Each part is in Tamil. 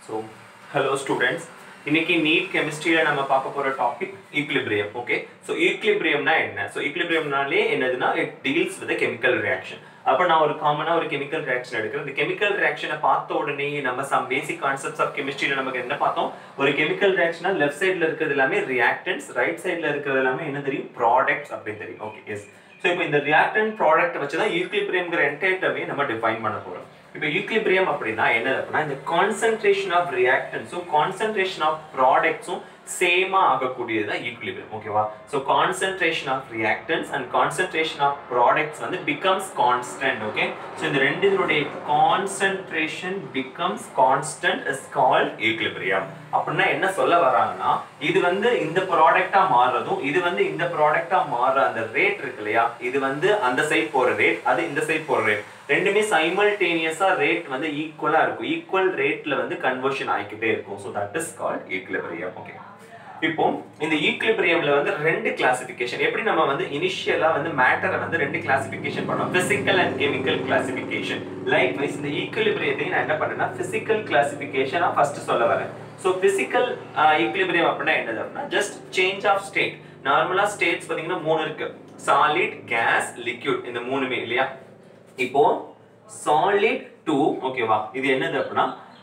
ஸோ ஹலோ ஸ்டூடெண்ட்ஸ் இன்னைக்கு நீட் கெமிஸ்ட்ரியில நம்ம பார்க்க போற டாபிக் ஈக்லிபிரியம் ஓகே ஸோ ஈக்லிபிரியம்னா என்ன ஸோ ஈக்லிபிரியம்னாலே என்னதுன்னா it deals with chemical reaction அப்போ நான் ஒரு காமனா ஒரு கெமிக்கல் ரியாக்ஷன் எடுக்கிறேன் இந்த கெமிக்கல் ரியாக்ஷனை பார்த்த உடனே நம்ம சம் பேசிக் கான்செப்ட்ஸ் ஆஃப் கெமிஸ்ட்ரியில நமக்கு என்ன பார்த்தோம் ஒரு கெமிக்கல் ரியாக்ஷனா லெஃப்ட் சைடுல இருக்கிறது எல்லாமே ரியாக்டன்ஸ் ரைட் சைடுல இருக்கிறது எல்லாமே என்ன தெரியும் ப்ராடக்ட்ஸ் அப்படின்னு தெரியும் ஓகே எஸ் ஸோ இப்போ இந்த ரியாக்டன் ப்ராடக்ட் வச்சு தான் ஈக்லிபிரியம்ங்கிற என்டைட்டவே நம்ம டிஃபைன் பண்ண போறோம் இப்போ ஈக்லிபிரியம் அப்படின்னா என்ன அப்படின்னா இந்த கான்சென்ட்ரேஷன் ஆஃப் ரியாக்டன்ஸும் கான்சென்ட்ரேஷன் ஆஃப் ப்ராடக்ட்ஸும் சேமா ஆகக்கூடியது தான் ஈக்லிபிரியம் ஓகேவா so concentration of reactants and concentration of products வந்து பிகம்ஸ் கான்ஸ்டன்ட் ஓகே ஸோ இந்த ரெண்டு இதனுடைய concentration becomes constant is called equilibrium அப்படின்னா என்ன சொல்ல வராங்கன்னா இது வந்து இந்த ப்ராடக்டா மாறுறதும் இது வந்து இந்த ப்ராடக்டா மாறுற அந்த ரேட் இருக்கு இல்லையா இது வந்து அந்த சைட் போற ரேட் அது இந்த சைட் போற ரேட் ரெண்டுமே சைமல்டேனியஸா ரேட் வந்து ஈக்குவலா இருக்கும் ஈக்குவல் ரேட்ல வந்து கன்வர்ஷன் ஆகிக்கிட்டே இருக்கும் so that is called equilibrium okay இப்போ இந்த ஈக்லிபிரியம்ல வந்து ரெண்டு கிளாசிபிகேஷன் எப்படி நம்ம வந்து இனிஷியலா வந்து மேட்டரை வந்து ரெண்டு கிளாசிபிகேஷன் பண்ணோம் physical and chemical classification likewise இந்த ஈக்லிபிரியத்தையும் நான் என்ன பண்ணேன்னா பிசிக்கல் கிளாசிபிகேஷனா ஃபர்ஸ்ட் சொல்ல வரேன் ஸோ பிசிக்கல் ஈக்லிபிரியம் அப்படின்னா என்னது அப்படின்னா ஜஸ்ட் சேஞ்ச் ஆஃப் ஸ்டேட் நார்மலா ஸ்டேட்ஸ் பாத்தீங்கன்னா மூணு இருக்கு சாலிட் கேஸ் லிக்யூட் இந்த மூணுமே இல்லையா இப்போ சாலிட் டூ ஓகேவா இது என்னது அப்படின்னா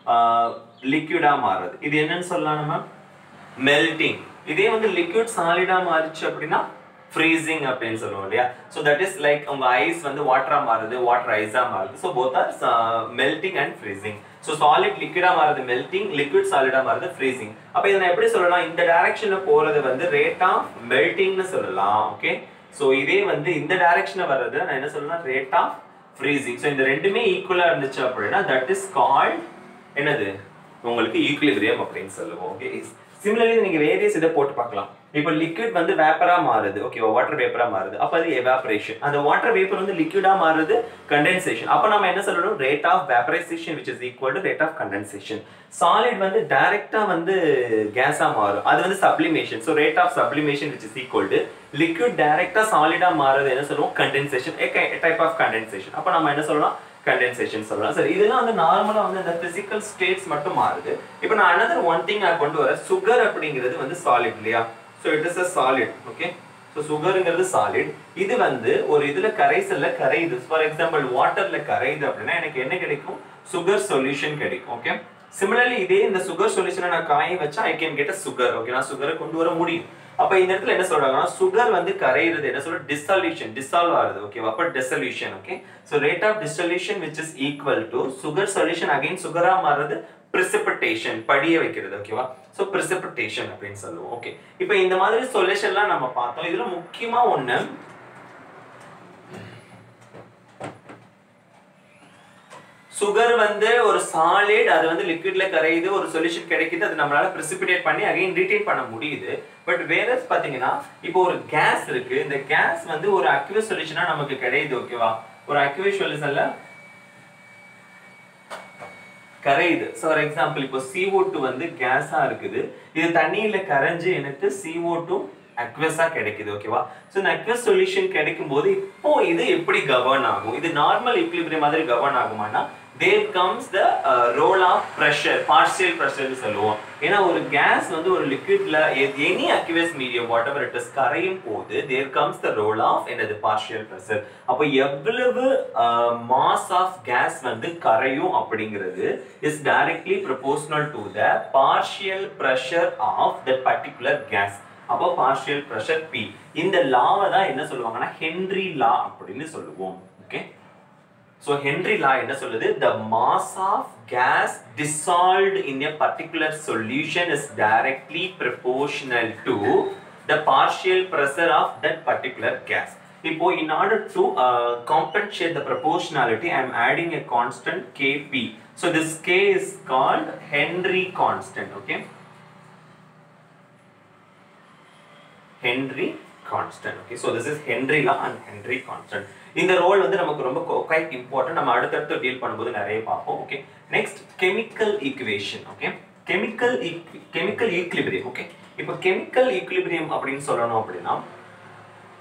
லிக்யூடா மாறுறது இது என்னன்னு சொல்லலாம் நம்ம மெல்டிங் இதே வந்து லிக்விட் சாலிடா மாறிச்சு அப்படின்னா ஃப்ரீசிங் அப்படின்னு சொல்லுவோம் இல்லையா ஸோ தட் இஸ் லைக் உங்க ஐஸ் வந்து வாட்டரா மாறுது வாட்டர் ஐஸா மாறுது so both are melting and freezing so solid லிக்விடா மாறுது மெல்டிங் லிக்விட் சாலிடா மாறுது ஃப்ரீசிங் அப்போ இதை நான் எப்படி சொல்லலாம் இந்த டைரக்ஷன்ல போறது வந்து ரேட் ஆஃப் மெல்டிங்னு சொல்லலாம் ஓகே ஸோ இதே வந்து இந்த டைரக்ஷன்ல வர்றது நான் என்ன சொல்லலாம் ரேட் ஆஃப் ஃப்ரீசிங் ஸோ இந்த ரெண்டுமே ஈக்குவலா இருந்துச்சு அப்படின்னா தட் இஸ் கால்ட் என்னது உங்களுக்கு ஈக்குலிபிரியம் அப்படின்னு சொல்லுவோம் ஓகே சிமிலர்லி நீங்க வேரியஸ் இதை போட்டு பார்க்கலாம் இப்போ லிக்விட் வந்து வேப்பரா மாறுது ஓகேவா வாட்டர் வேப்பரா மாறுது அப்ப அது எவாபரேஷன் அந்த வாட்டர் வேப்பர் வந்து லிக்விடா மாறுது கண்டென்சேஷன் அப்ப நம்ம என்ன சொல்லணும் rate of vaporisation which is equal to rate of condensation solid வந்து டைரக்டா வந்து கேஸா மாறும் அது வந்து sublimation so rate of sublimation which is equal to liquid டைரக்டா சாலிடா மாறுது என்ன சொல்லுவோம் கண்டென்சேஷன் டைப் ஆஃப் கண்டென்சேஷன் அப்ப நம்ம என்ன சொல்லலாம் கண்டென்சேஷன் சொல்லலாம் சரி இதெல்லாம் வந்து நார்மலா வந்து இந்த பிசிக்கல் ஸ்டேட்ஸ் மட்டும் மாறுது இப்போ நான் அனதர் ஒன் திங் நான் கொண்டு வரேன் சுகர் அப்படிங்கிறது வந்து சாலிட் இல்லையா so it is a solid okay so சுகருங்கிறது சாலிட் இது வந்து ஒரு இதுல கரைசல்ல கரையுது ஃபார் எக்ஸாம்பிள் வாட்டர்ல கரையுது அப்படின்னா எனக்கு என்ன கிடைக்கும் சுகர் சொல்யூஷன் கிடைக்கும் ஓகே சிமிலர்லி இதே இந்த சுகர் சொல்யூஷனை நான் காய வச்சா I can get a sugar okay நான் சுகரை கொண்டு வர முடியும் அப்ப இந்த இடத்துல என்ன சொல்றாங்கன்னா சுகர் வந்து கரையிறது என்ன சொல்ற டிசால்யூஷன் டிசால்வ் ஆகுது ஓகேவா அப்ப dissolution okay so rate of dissolution which is equal to sugar solution again சுகரா மாறுறது precipitation படிய வைக்கிறது ஓகேவா சோ precipitation அப்படின்னு சொல்லுவோம் ஓகே இப்போ இந்த மாதிரி சொல்யூஷன்லாம் நம்ம பார்த்தோம் இதுல முக்கியமா ஒண்ணு சுகர் வந்து ஒரு சாலிட் அது வந்து லிக்விட்ல கரையுது ஒரு சொல்யூஷன் கிடைக்குது அது நம்மளால precipitate பண்ணி அகைன் ரீடைன் பண்ண முடியுது பட் வேற பாத்தீங்கன்னா இப்போ ஒரு கேஸ் இருக்கு இந்த கேஸ் வந்து ஒரு அக்யூஸ் சொல்யூஷனா நமக்கு கிடையுது ஓகேவா ஒரு அக்யூஸ் சொல்யூஷன்ல கரையுது ஸோ ஃபார் எக்ஸாம்பிள் இப்போ CO2 டூ வந்து கேஸா இருக்குது இது தண்ணியில கரைஞ்சு எனக்கு CO2 டூ அக்வஸா கிடைக்குது ஓகேவா ஸோ இந்த அக்வஸ் சொல்யூஷன் கிடைக்கும் போது இப்போ இது எப்படி கவர்ன் ஆகும் இது நார்மல் equilibrium மாதிரி கவர்ன் ஆகுமானா there comes the role of pressure partial ப்ரெஷர்னு சொல்லுவோம் ஏன்னா ஒரு கேஸ் வந்து ஒரு லிக்விட்ல any aqueous medium whatever it is கரையும் போது there comes the role of என்னது பார்ஷியல் ப்ரெஷர் அப்போ எவ்வளவு மாஸ் ஆஃப் கேஸ் வந்து கரையும் அப்படிங்கிறது is directly proportional to the partial pressure of the particular gas அப்போ பார்ஷியல் ப்ரெஷர் பி இந்த லாவை தான் என்ன சொல்லுவாங்கன்னா ஹென்ரி லா அப்படின்னு சொல்லுவோம் ஓகே ஸோ ஹென்ரி லா என்ன சொல்லுது the mass of gas dissolved in a particular solution is directly proportional to the partial pressure of that particular gas. இப்போ in order to uh, compensate the proportionality, I am adding a constant Kp. So this K is called Henry constant. Okay. Henry constant. Okay. So this is Henry law and Henry constant. இந்த ரோல் வந்து நமக்கு ரொம்ப குவைட் இம்பார்ட்டன்ட் நம்ம அடுத்தடுத்து டீல் பண்ணும்போது நிறைய பார்ப்போம் okay next chemical equation okay chemical chemical equilibrium okay இப்போ கெமிக்கல் ஈக்லிபிரியம் அப்படின்னு சொல்லணும் அப்படின்னா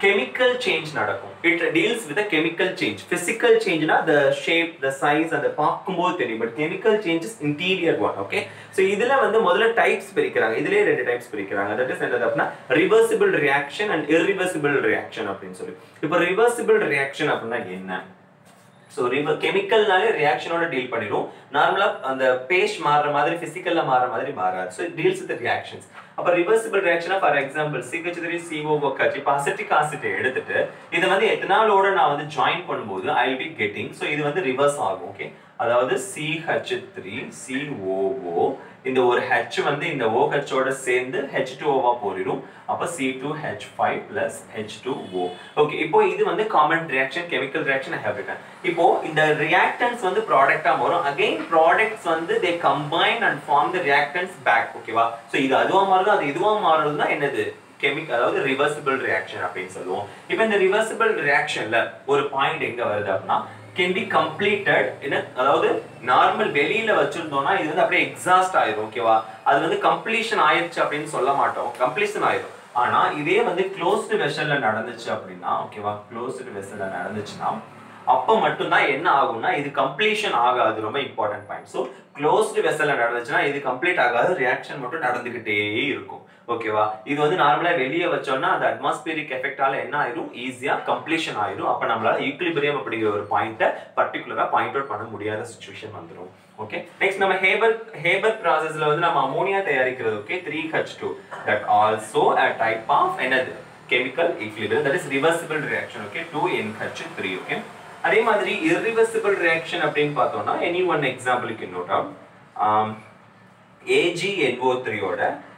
கெமிக்கல் சேஞ்ச் நடக்கும் it deals with chemical change physical சேஞ்ச்னா த ஷேப் த சைஸ் அந்த பார்க்கும்போது தெரியும் but chemical changes interior one okay so இதுல வந்து முதல்ல டைப்ஸ் பிரிக்கிறாங்க இதுலயே ரெண்டு டைப்ஸ் பிரிக்கிறாங்க தட் இஸ் என்னது அப்படின்னா reversible reaction and irreversible reaction அப்படின்னு சொல்லி இப்போ ரிவர்சிபிள் ரியாக்ஷன் அப்படின்னா என்ன ஸோ ரிவர் கெமிக்கல்னாலே ரியாக்ஷனோட டீல் பண்ணிடும் நார்மலா அந்த பேஸ்ட் மாறுற மாதிரி பிசிக்கல்ல மாறுற மாதிரி மாறாது ஸோ டீல்ஸ் வித் ரியாக்ஷன்ஸ் அப்ப ரிவர்சிபிள் ரியாக்ஷனா for example CH three CO ஒக்காச்சு இப்போ அசிட்டிக் ஆசிட் எடுத்துட்டு இதை வந்து எத்தனாலோட நான் வந்து ஜாயின் பண்ணும்போது ஐ பி கெட்டிங் ஸோ இது வந்து ரிவர்ஸ் ஆகும் ஓகே அதாவது சிஹெச் த்ரீ சிஓஓ இந்த ஒரு ஹெச் வந்து இந்த OH ஓட சேர்ந்து ஹெச் டூ ஓவா போரிடும் அப்போ C two H five plus H two O okay இப்போ இது வந்து common reaction chemical reaction have written இப்போ இந்த ரியாக்டன்ஸ் வந்து ப்ராடக்டா வரும் அகைன் ப்ராடக்ட்ஸ் வந்து they combine and form the reactants back ஓகேவா ஸோ இது அதுவா மாறுது அது இதுவா மாறுதுன்னா என்னது கெமிக்கல் அதாவது ரிவர்சிபிள் ரியாக்ஷன் அப்படின்னு சொல்லுவோம் இப்போ இந்த ரிவர்சிபிள் ரியாக்ஷன்ல ஒரு பாயிண்ட் எங்க வருது அப்படின்னா கேன் பி கம்ப்ளீட்டட் என்ன அதாவது நார்மல் வெளியில வச்சிருந்தோம்னா இது வந்து அப்படியே எக்ஸாஸ்ட் ஆயிரும் ஓகேவா அது வந்து கம்ப்ளீஷன் ஆயிருச்சு அப்படின்னு சொல்ல மாட்டோம் கம்ப்ளீஷன் ஆயிரும் ஆனா இதே வந்து க்ளோஸ்டு வெசல்ல நடந்துச்சு அப்படின்னா ஓகேவா க்ளோஸ்டு வெசல்ல நடந்துச்சுன்னா அப்ப மட்டும்தான் என்ன ஆகும்னா இது கம்ப்ளீஷன் ஆகாது ரொம்ப இம்பார்ட்டன்ட் பாயிண்ட் ஸோ க்ளோஸ்டு வெசல்ல நடந்துச்சுன்னா இது கம்ப்ளீட் ஆகாது ரியாக்ஷன் மட்டும் நடந்துகிட்டே இருக்கும் ஓகேவா இது வந்து நார்மலா வெளியே வச்சோம்னா அந்த அட்மாஸ்பியரிக் எஃபெக்டால என்ன ஆயிரும் ஈஸியா கம்ப்ளீஷன் ஆயிரும் அப்ப நம்மளால ஈக்குலிபிரியம் அப்படிங்கிற ஒரு பாயிண்ட்டை பர்டிகுலரா பாயிண்ட் அவுட் பண்ண முடியாத சுச்சுவேஷன் வந்துடும் ஓகே நெக்ஸ்ட் நம்ம ஹேபர் ஹேபர் ப்ராசஸ்ல வந்து நம்ம அமோனியா தயாரிக்கிறது okay three H two that also a type of என்னது chemical equilibrium that is reversible reaction okay two N H three okay அதே மாதிரி irreversible reaction அப்படின்னு பார்த்தோம்னா எனி ஒன் எக்ஸாம்பிளுக்கு நோட் அவுட் ஏஜிஎன்ஓ த்ரீயோட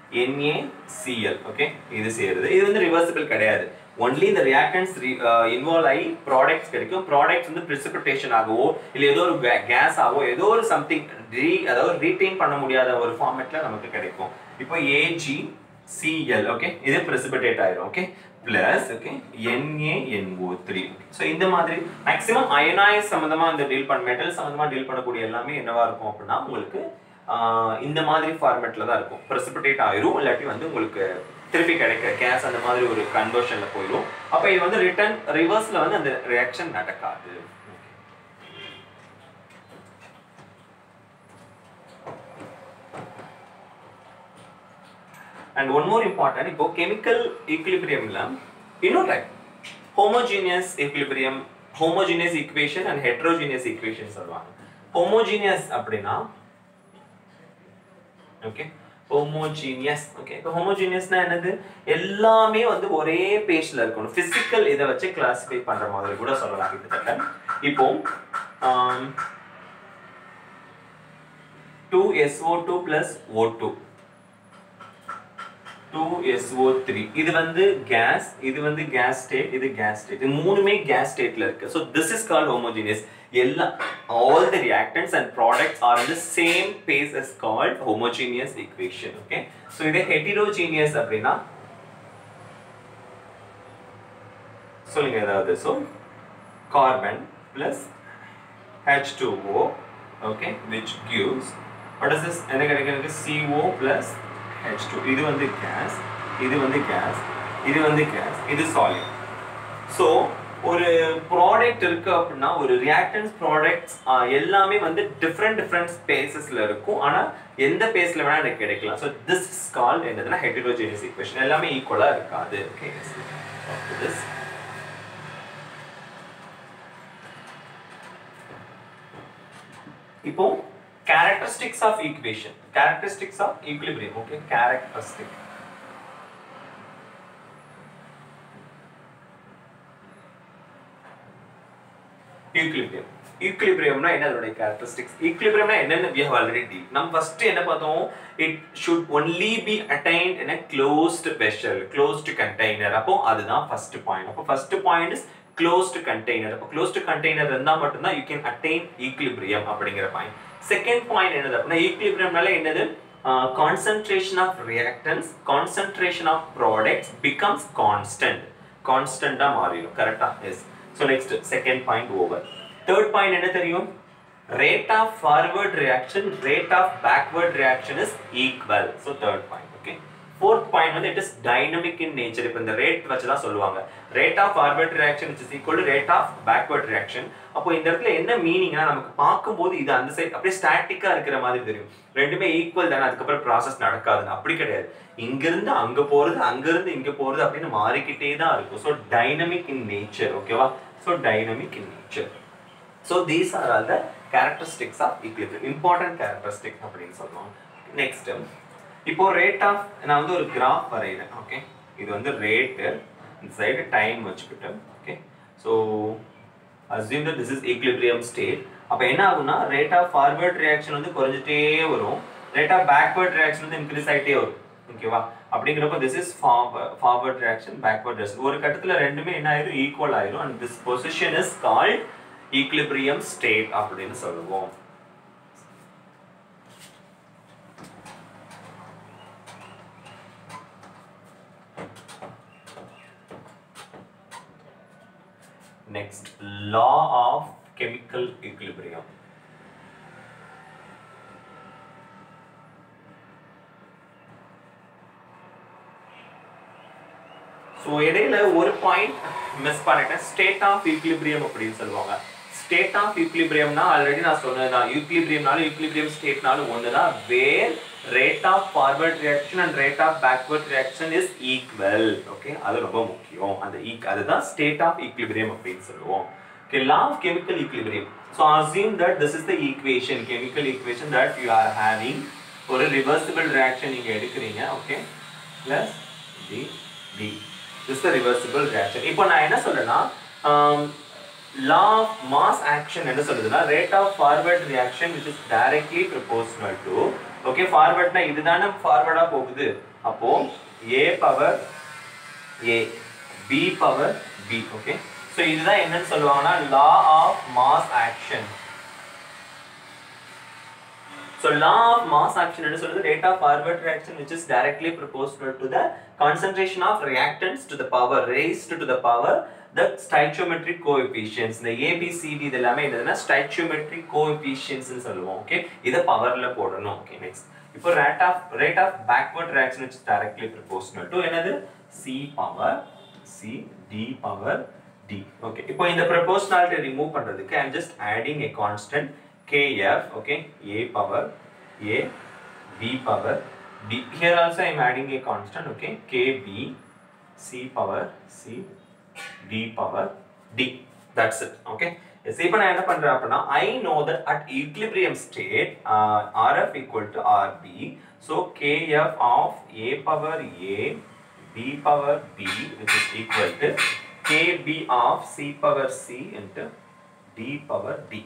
NaCl ஓகே இது சேருது இது வந்து ரிவர்சிபிள் கிடையாது ஒன்லி இந்த ரியாக்டன்ஸ் இன்வால்வ் ஆகி ப்ராடக்ட்ஸ் கிடைக்கும் ப்ராடக்ட்ஸ் வந்து precipitation ஆகவோ இல்லை ஏதோ ஒரு கேஸ் ஆகவோ ஏதோ ஒரு சம்திங் ரீ அதாவது ரீட்டைன் பண்ண முடியாத ஒரு ஃபார்மேட்ல நமக்கு கிடைக்கும் இப்போ ஏஜி சிஎல் ஓகே இது precipitate ஆயிரும் okay plus okay NANO three so இந்த மாதிரி மேக்ஸிமம் அயனாய்ஸ் சம்மந்தமா இந்த டீல் பண்ண மெட்டல் சம்மந்தமா டீல் பண்ணக்கூடிய எல்லாமே என்னவா இருக்கும் அப்படின்னா உங்களுக்கு ஆஹ் இந்த மாதிரி ஃபார்மேட்ல தான் இருக்கும் precipitate ஆயிரும் இல்லாட்டி வந்து உங்களுக்கு திருப்பி கிடைக்கிற கேஸ் அந்த மாதிரி ஒரு கன்வர்ஷன்ல போயிடும் அப்ப இது வந்து ரிட்டர்ன் ரிவர்ஸ்ல வந்து அந்த ரியாக்ஷன் நடக்காது அண்ட் ஒன் மோர் இம்பார்ட்டன்ட் இப்போ கெமிக்கல் ஈக்குலிபிரியம்ல இன்னொரு type homogeneous equilibrium homogeneous equation and heterogeneous equation சொல்லுவாங்க ஹோமோஜீனியஸ் அப்படின்னா ஓகே ஹோமோஜீனியஸ் ஓகே இப்போ ஹோமோஜீனியஸ்னா என்னது எல்லாமே வந்து ஒரே பேஜ்ல இருக்கணும் பிசிக்கல் இதை வச்சு கிளாசிஃபை பண்ற மாதிரி கூட சொல்லலாம் கிட்டத்தட்ட இப்போ two SO two plus O two two SO three இது வந்து கேஸ் இது வந்து கேஸ் ஸ்டேட் இது கேஸ் ஸ்டேட் இது மூணுமே கேஸ் ஸ்டேட்ல இருக்கு so this is called homogeneous எல்லா all the reactants and products are in the same phase as called homogeneous equation okay so இது heterogeneous அப்படின்னா சொல்லுங்க ஏதாவது so carbon plus H2O okay which gives what is this என்ன கிடைக்கிறது CO plus H2 இது வந்து கேஸ் இது வந்து கேஸ் இது வந்து கேஸ் இது சாலிட் ஸோ ஒரு ப்ராடக்ட் இருக்கு அப்படின்னா ஒரு ரியாக்டன்ஸ் ப்ராடக்ட்ஸ் எல்லாமே வந்து டிஃப்ரெண்ட் டிஃப்ரெண்ட் ஸ்பேசஸ்ல இருக்கும் ஆனா எந்த பேஸ்ல வேணா எனக்கு கிடைக்கலாம் ஸோ திஸ் இஸ் கால்ட் என்னதுன்னா ஹெட்ரோஜினியஸ் ஈக்குவேஷன் எல்லாமே ஈக்குவலா இருக்காது ஓகே திஸ் இப்போ characteristics of equation characteristics of equilibrium okay characteristic equilibrium ஈக்குலிபிரியம்னா என்ன அதோட கேரக்டரிஸ்டிக்ஸ் ஈக்குலிபிரியம்னா என்னன்னு we have already deal நம்ம ஃபர்ஸ்ட் என்ன பார்த்தோம் it should only be attained in a closed vessel closed container அப்போ அதுதான் ஃபர்ஸ்ட் பாயிண்ட் அப்போ first point is closed container அப்போ closed container இருந்தா மட்டும்தான் you can attain equilibrium அப்படிங்கிற பாயிண்ட் செகண்ட் பாயிண்ட் என்னது அப்படின்னா ஈக்குலிபிரியம்னால என்னது concentration of reactants concentration of products becomes constant கான்ஸ்டன்டா மாறிடும் கரெக்டா yes so next second point over third point என்ன தெரியும் rate of forward reaction rate of backward reaction is equal so third point okay fourth point வந்து it is dynamic in nature இப்போ இந்த ரேட் வச்சு தான் சொல்லுவாங்க rate of forward reaction is equal to rate of backward reaction அப்போ இந்த இடத்துல என்ன மீனிங்னா நமக்கு பார்க்கும்போது இது அந்த சைடு அப்படியே ஸ்டாட்டிக்கா இருக்கிற மாதிரி தெரியும் ரெண்டுமே ஈக்குவல் தானே அதுக்கப்புறம் ப்ராசஸ் நடக்காதுன்னு அப்படி கிடையாது இங்கிருந்து அங்க போறது அங்கிருந்து இங்க போறது அப்படின்னு மாறிக்கிட்டே தான் இருக்கும் ஸோ டைனமிக் இன் நேச்சர் ஓகேவா so dynamic in nature so these are all the characteristics of equilibrium important characteristic அப்படின்னு சொல்லுவோம் நெக்ஸ்ட் இப்போ ரேட் ஆஃப் நான் வந்து ஒரு கிராஃப் வரைகிறேன் ஓகே இது வந்து ரேட்டு இந்த சைடு டைம் வச்சுக்கிட்டு okay so assume that this is equilibrium state அப்போ என்ன ஆகும்னா ரேட் ஆஃப் ஃபார்வர்ட் ரியாக்ஷன் வந்து குறைஞ்சிட்டே வரும் ரேட் ஆஃப் பேக்வர்ட் ரியாக்ஷன் வந்து இன்க்ரீஸ் ஆகிட்டே வரும் ஓகேவா அப்படிங்கிறப்ப this is forward reaction backward reaction ஒரு கட்டத்தில் ரெண்டுமே என்ன ஆயிரும் ஈக்குவல் ஆயிரும் and this position is called equilibrium state அப்படின்னு சொல்லுவோம் Next, law of chemical equilibrium. So இடையில ஒரு பாயிண்ட் மிஸ் பண்ணிட்டேன் ஸ்டேட் ஆஃப் ஈக்லிபிரியம் அப்படின்னு சொல்லுவாங்க ஸ்டேட் ஆஃப் ஈக்லிபிரியம்னா ஆல்ரெடி நான் சொன்னேன் நான் ஈக்லிபிரியம்னாலும் ஈக்லிபிரியம் ஸ்டேட்னாலும் ஒன்று தான் where rate of forward reaction and rate of backward reaction is equal okay அது ரொம்ப முக்கியம் அந்த ஈக் அதுதான் ஸ்டேட் ஆஃப் ஈக்லிபிரியம் அப்படின்னு சொல்லுவோம் okay law of chemical equilibrium so assume that this is the equation chemical equation that you are having ஒரு reversible reaction நீங்க எடுக்கிறீங்க okay plus d d this is the reversible reaction இப்போ நான் என்ன சொல்றேன்னா law of mass action என்ன சொல்லுதுன்னா rate of forward reaction which is directly proportional to okay forwardனா இதுதானே forward ஆ போகுது அப்போ a power a b power b okay so இதுதான் என்னன்னு சொல்லுவாங்கன்னா law of mass action so law of mass action என்ன சொல்றது rate of forward reaction which is directly proportional to the concentration of reactants to the power raised to the power the stoichiometric coefficients இந்த ஏபிசிடி இது எல்லாமே என்னதுன்னா ஸ்டைச்சோமெட்ரிக் கோஎஃபிஷியன்ஸ்னு சொல்லுவோம் ஓகே இதை பவர்ல போடணும் ஓகே நெக்ஸ்ட் இப்போ rate of rate of backward reaction which is directly proportional to என்னது C power C D power d okay இப்போ இந்த proportionality remove பண்றதுக்கு i'm just adding a constant kf okay a power a b power d here also i'm adding a constant okay kb c power c d power d that's it okay yes இப்போ நான் என்ன பண்றேன் அப்படின்னா i know that at equilibrium state uh, rf equal to rb so kf of a power a b power b which is equal to kb of c power c into d power d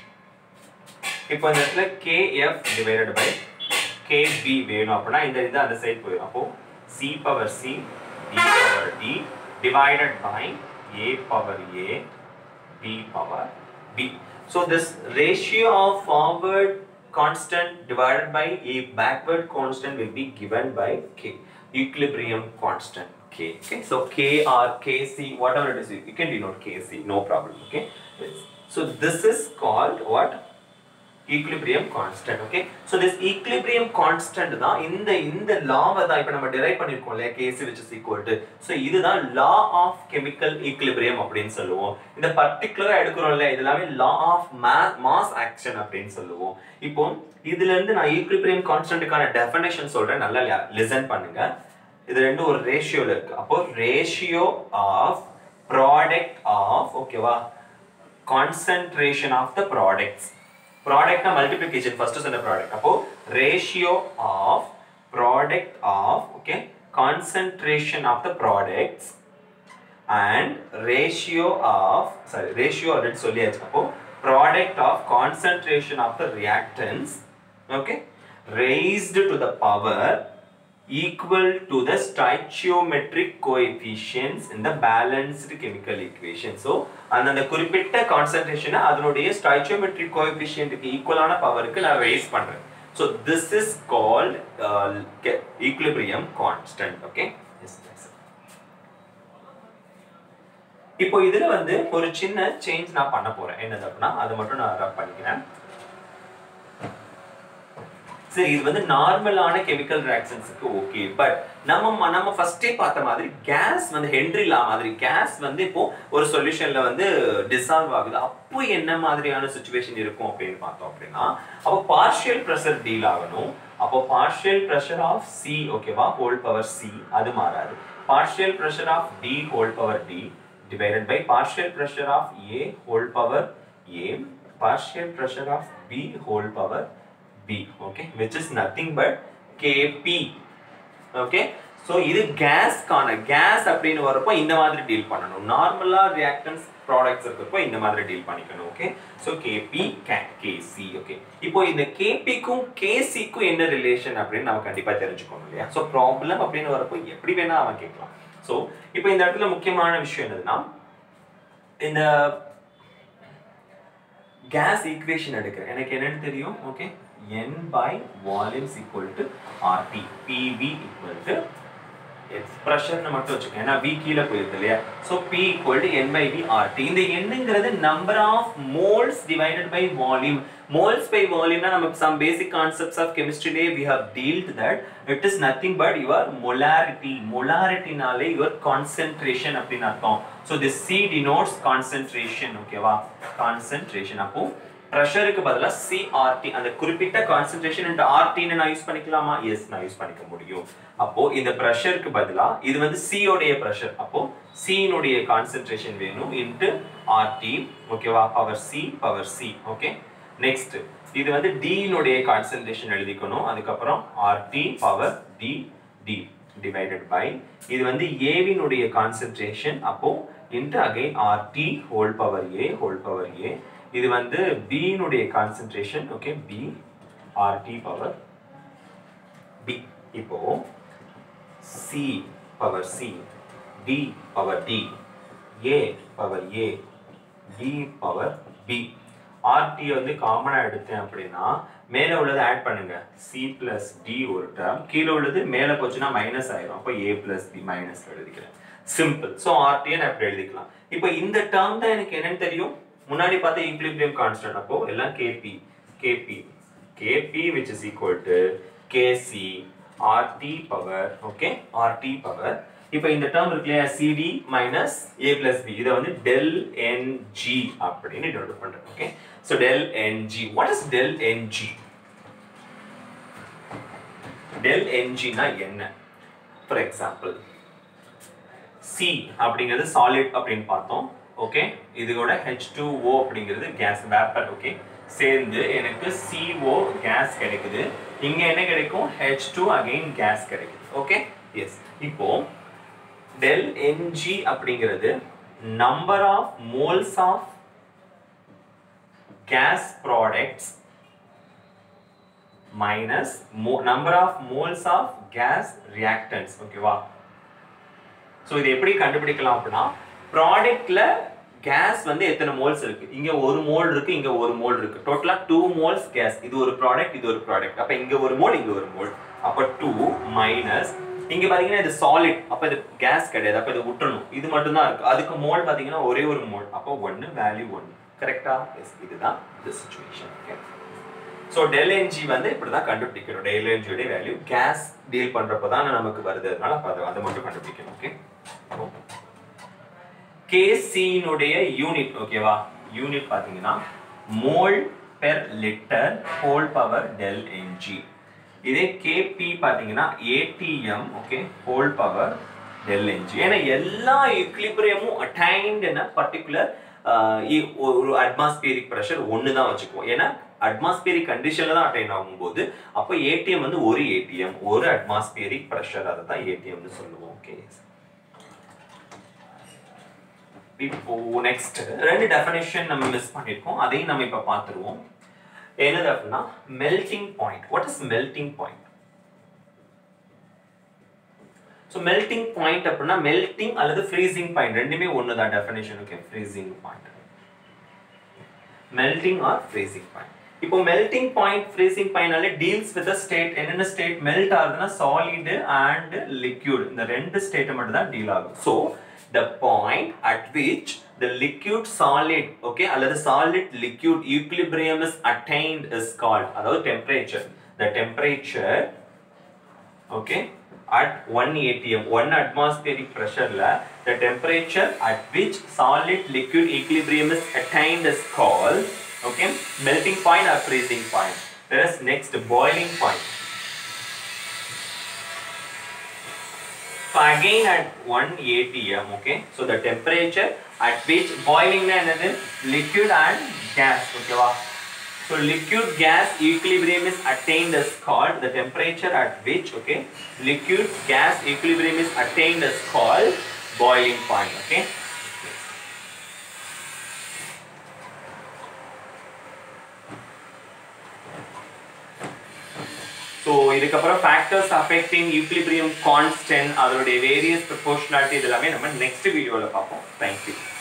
இப்போ இந்த இடத்துல kf divided by kb வேணும் அப்படின்னா இந்த இது அந்த சைடு போயிடும் அப்போ c power c d power d divided by a power a b power b so this ratio of forward constant divided by a backward constant will be given by k equilibrium constant k okay so k or kc whatever it is you can denote kc no problem okay so this is called what equilibrium constant okay so this equilibrium constant தான் இந்த இந்த லாவை தான் இப்போ நம்ம derive பண்ணிருக்கோம் இல்லையா kc which is equal to so இதுதான் law of chemical equilibrium அப்படின்னு சொல்லுவோம் இந்த பர்டிகுலரா எடுக்கிறோம் இல்லையா இது எல்லாமே law of mass mass action அப்படின்னு சொல்லுவோம் இப்போ இதுல இருந்து நான் equilibrium constantக்கான definition சொல்றேன் நல்லா லிசன் பண்ணுங்க இது ரெண்டும் ஒரு ரேஷியோல இருக்கு அப்போ ரேஷியோ ஆஃப் ப்ராடக்ட் ஆஃப் ஓகேவா கான்சென்ட்ரேஷன் ஆஃப் த ப்ராடக்ட்ஸ் ப்ராடக்ட்னா மல்டிப்ளிகேஷன் ஃபர்ஸ்ட் சொன்ன ப்ராடக்ட் அப்போ ratio of product of okay concentration of the products and ratio of sorry ratio already சொல்லியாச்சு அப்போ product of concentration of the reactants okay raised to the power equal to the stoichiometric coefficients in the balanced chemical equation. So, அந்த குறிப்பிட்ட கான்சன்ட்ரேஷனை அதனுடைய stoichiometric coefficientக்கு ஈக்குவலான பவருக்கு நான் raise பண்றேன். So, this is called uh, equilibrium constant. Okay? Yes, that's it. இப்போ இதுல வந்து ஒரு சின்ன சேஞ்ச் நான் பண்ண போறேன் என்னது அப்படின்னா அதை மட்டும் நான் ரப் பண்ணிக்கிறேன் சரி இது வந்து நார்மலான கெமிக்கல் ரியாக்ஷன்ஸுக்கு ஓகே பட் நம்ம நம்ம ஃபர்ஸ்டே பார்த்த மாதிரி கேஸ் வந்து ஹென்ரி லா மாதிரி கேஸ் வந்து இப்போ ஒரு சொல்யூஷன்ல வந்து டிசால்வ் ஆகுது அப்போ என்ன மாதிரியான சுச்சுவேஷன் இருக்கும் அப்படின்னு பார்த்தோம் அப்படின்னா அப்போ பார்ஷியல் ப்ரெஷர் டீல் ஆகணும் அப்போ பார்ஷியல் ப்ரெஷர் ஆஃப் சி ஓகேவா ஹோல் பவர் சி அது மாறாது partial pressure of D whole power D divided by partial pressure of A whole power A partial pressure of B whole power B okay which is nothing but Kp okay so இது கேஸ்க்கான கேஸ் அப்படின்னு வரப்போ இந்த மாதிரி டீல் பண்ணணும் நார்மலா ரியாக்டன்ஸ் ப்ராடக்ட்ஸ் இருக்கிறப்போ இந்த மாதிரி டீல் பண்ணிக்கணும் okay so KP KC okay இப்போ இந்த கேபிக்கும் கேசிக்கும் என்ன ரிலேஷன் அப்படின்னு நம்ம கண்டிப்பா தெரிஞ்சுக்கணும் இல்லையா ஸோ ப்ராப்ளம் அப்படின்னு வரப்போ எப்படி வேணா அவன் கேட்கலாம் ஸோ இப்போ இந்த இடத்துல முக்கியமான விஷயம் என்னதுன்னா இந்த கேஸ் ஈக்குவேஷன் எடுக்கிறேன் எனக்கு என்னன்னு தெரியும் okay n by volume is equal to RT PV equal to expression மட்டும் வச்சுக்கோங்க ஏன்னா V கீழே போயிருது இல்லையா so P equal to n by V RT இந்த என்னங்கிறது number of moles divided by volume moles by வால்யூம்னா நமக்கு சம் பேசிக் கான்செப்ட்ஸ் ஆஃப் கெமிஸ்ட்ரிலே we have dealt that it is nothing but your molarity மொலாரிட்டினாலே யுவர் கான்சென்ட்ரேஷன் அப்படின்னு அர்த்தம் so this C denotes concentration ஓகேவா கான்சென்ட்ரேஷன் அப்போ ப்ரெஷருக்கு பதிலாக சிஆர்டி அந்த குறிப்பிட்ட கான்சென்ட்ரேஷன் இன்ட்டு ஆர்டின்னு நான் யூஸ் பண்ணிக்கலாமா எஸ் நான் யூஸ் பண்ணிக்க முடியும் அப்போ இந்த ப்ரெஷருக்கு பதிலாக இது வந்து சியோடைய ப்ரெஷர் அப்போ சியினுடைய கான்சென்ட்ரேஷன் வேணும் இன்ட்டு ஆர்டி ஓகேவா power C power C okay next இது வந்து டியினுடைய கான்சென்ட்ரேஷன் எழுதிக்கணும் அதுக்கப்புறம் RT power D D divided by இது வந்து ஏவினுடைய கான்சென்ட்ரேஷன் அப்போ into again RT whole power A whole power A இது வந்து பியினுடைய concentration okay B RT power B இப்போ C power C D power D A power A D power B RT வந்து காமனாக எடுத்தேன் அப்படின்னா மேலே உள்ளதை ஆட் பண்ணுங்க சி பிளஸ் டி ஒரு டேர்ம் கீழே உள்ளது மேலே போச்சுன்னா மைனஸ் ஆயிரும் அப்போ ஏ பிளஸ் பி மைனஸ் எழுதிக்கிறேன் சிம்பிள் ஸோ ஆர்டியை நான் இப்படி எழுதிக்கலாம் இப்போ இந்த டேர்ம் தான் எனக்கு என்னன்னு தெரியும் முன்னாடி பார்த்த ஈக்லிபிரியம் கான்ஸ்டன்ட் அப்போ எல்லாம் KP KP KP which is equal to KC RT power okay RT power இப்போ இந்த டேர்ம் இருக்கு இல்லையா CD minus A plus B இதை வந்து டெல் என் ஜி அப்படின்னு டெவலப் பண்றேன் okay so del N G what is del N G del என்ஜினா என்ன ஃபார் எக்ஸாம்பிள் சி அப்படிங்கிறது சாலிட் அப்படின்னு பார்த்தோம் ஓகே இதோட ஹெச் டூ ஓ அப்படிங்கிறது கேஸ் வேப்பர் ஓகே சேர்ந்து எனக்கு CO கேஸ் கிடைக்குது இங்க என்ன கிடைக்கும் ஹெச் டூ அகைன் கேஸ் கிடைக்குது ஓகே எஸ் இப்போ டெல் என்ஜி அப்படிங்கிறது number of moles of gas products minus number of moles of gas reactants ஓகேவா ஸோ இது எப்படி கண்டுபிடிக்கலாம் அப்படின்னா ப்ராடக்ட்ல கேஸ் வந்து எத்தனை மோல்ஸ் இருக்கு இங்க ஒரு மோல் இருக்கு இங்க ஒரு மோல் இருக்கு டோட்டலா டூ மோல்ஸ் கேஸ் இது ஒரு ப்ராடக்ட் இது ஒரு ப்ராடக்ட் அப்ப இங்க ஒரு மோல் இங்க ஒரு மோல் அப்ப டூ மைனஸ் இங்க பாத்தீங்கன்னா இது சாலிட் அப்ப இது கேஸ் கிடையாது அப்ப இது விட்டுறணும் இது மட்டும் தான் இருக்கு அதுக்கு மோல் பாத்தீங்கன்னா ஒரே ஒரு மோல் அப்போ ஒன்னு வேல்யூ ஒன்னு கரெக்டா எஸ் இதுதான் இந்த situation okay so del NG வந்து இப்படிதான் கண்டுபிடிக்கணும் டெல் என்ஜியோட வேல்யூ கேஸ் டீல் பண்றப்போ தான் நமக்கு வருது அதனால அப்ப அதை அதை மட்டும் கண்டுபிடிக்கணும் ஓகே கேசியினுடைய யூனிட் ஓகேவா யூனிட் பாத்தீங்கன்னா mole per litre whole power del NG இதே கேபி பாத்தீங்கன்னா ATM okay whole power del NG ஏன்னா எல்லா எக்லிபிரியமும் அட்டைன்ட் என்ன பர்டிகுலர் ஒரு அட்மாஸ்பியரிக் ப்ரெஷர் ஒன்று தான் வச்சுக்குவோம் ஏன்னா அட்மாஸ்பியரிக் கண்டிஷன்ல தான் அட்டைன் ஆகும்போது அப்போ ஏடிஎம் வந்து ஒரு ஏடிஎம் ஒரு அட்மாஸ்பியரிக் ப்ரெஷர் அதை தான் ஏடிஎம்னு சொல்லுவோம் ஓகே இப்போ நெக்ஸ்ட் ரெண்டு டெஃபினேஷன் நம்ம மிஸ் பண்ணிருக்கோம் அதையும் நம்ம இப்ப பார்த்துருவோம் என்னது அப்படின்னா melting point what is melting point so melting point அப்படின்னா மெல்டிங் அல்லது ஃப்ரீசிங் பாயிண்ட் ரெண்டுமே ஒன்று தான் definition okay freezing point melting or freezing point இப்போ மெல்டிங் பாயிண்ட் ஃப்ரீசிங் பாயிண்ட்னாலே டீல்ஸ் வித் ஸ்டேட் என்னென்ன ஸ்டேட் மெல்ட் ஆகுதுன்னா சாலிடு அண்ட் லிக்யூட் இந்த ரெண்டு ஸ்டேட்டை மட்டும் தான் டீல் ஆகும் so the point at which the liquid solid okay அல்லது solid liquid equilibrium is attained is called அதாவது temperature the temperature okay at 1 atm 1 atmospheric pressure la the temperature at which solid liquid equilibrium is attained is called okay melting point or freezing point whereas next boiling point so again at 1 atm okay so the temperature at which boiling na என்னது liquid and gas okay வா so liquid gas equilibrium is attained is called the temperature at which okay liquid gas equilibrium is attained is called boiling point okay so இதுக்கப்புறம் ஃபேக்டர்ஸ் அஃபெக்டிங் ஈக்லிபிரியம் கான்ஸ்டன்ட் அதோடைய வேரியஸ் ப்ரொபோர்ஷனாலிட்டி இது எல்லாமே நம்ம நெக்ஸ்ட் வீடியோவில் பார்ப்போம் தேங்க்யூ